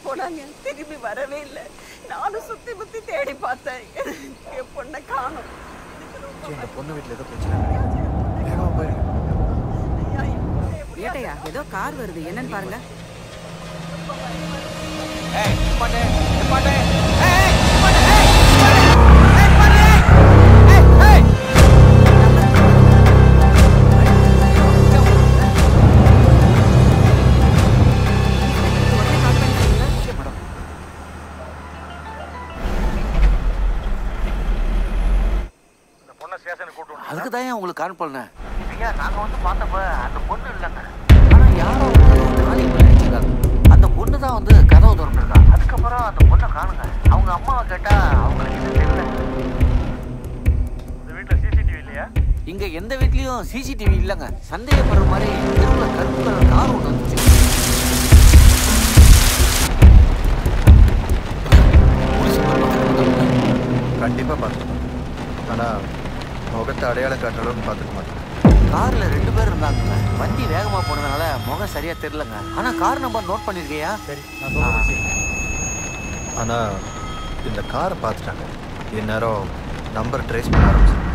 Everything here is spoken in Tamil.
போனாங்க திரும்பி வரவே இல்லை நானும் சுத்தி முத்தி தேடி பார்த்தேன் என் பொண்ணை காணும் இந்த பொண்ணு வீட்டில் ஏதோ பிரச்சனை வேகமாக போயிருங்க ஏட்டையா ஏதோ கார் வருது என்னன்னு பாருங்க ஏய் நிப்பாட்டு நிப்பாட்டு அதுக்கு தான் உங்களுக்கு கால் பண்ணேன் ஐயா நாங்க வந்து பார்த்தப்ப அந்த பொண்ணு இல்லைங்க ஆனா யாரோ வந்து காலி பண்ணி வச்சிருக்காங்க அந்த பொண்ணு தான் வந்து கதவு திறந்துருக்கா அதுக்கப்புறம் அந்த பொண்ணை காணுங்க அவங்க அம்மாவை கேட்டா அவங்களுக்கு இது தெரியல இந்த வீட்டுல சிசிடிவி இல்லையா இங்க எந்த வீட்லயும் சிசிடிவி இல்லைங்க சந்தேகப்படுற மாதிரி தெருவில் கருப்பு கலர் கார் ஒன்று வந்துச்சு கண்டிப்பாக பார்த்துருக்கோம் ஆனால் முகத்தை அடையாளம் காட்டுற அளவுக்கு பார்த்துக்க மாட்டோம் கார்ல ரெண்டு பேர் இருந்தாங்க வண்டி வேகமா போனதுனால முகம் சரியா தெரியலங்க ஆனா கார் நம்பர் நோட் பண்ணிருக்கியா சரி நான் ஆனால் இந்த காரை பார்த்துட்டாங்க இந்நேரம் நம்பர் ட்ரேஸ் பண்ண ஆரம்பிச்சு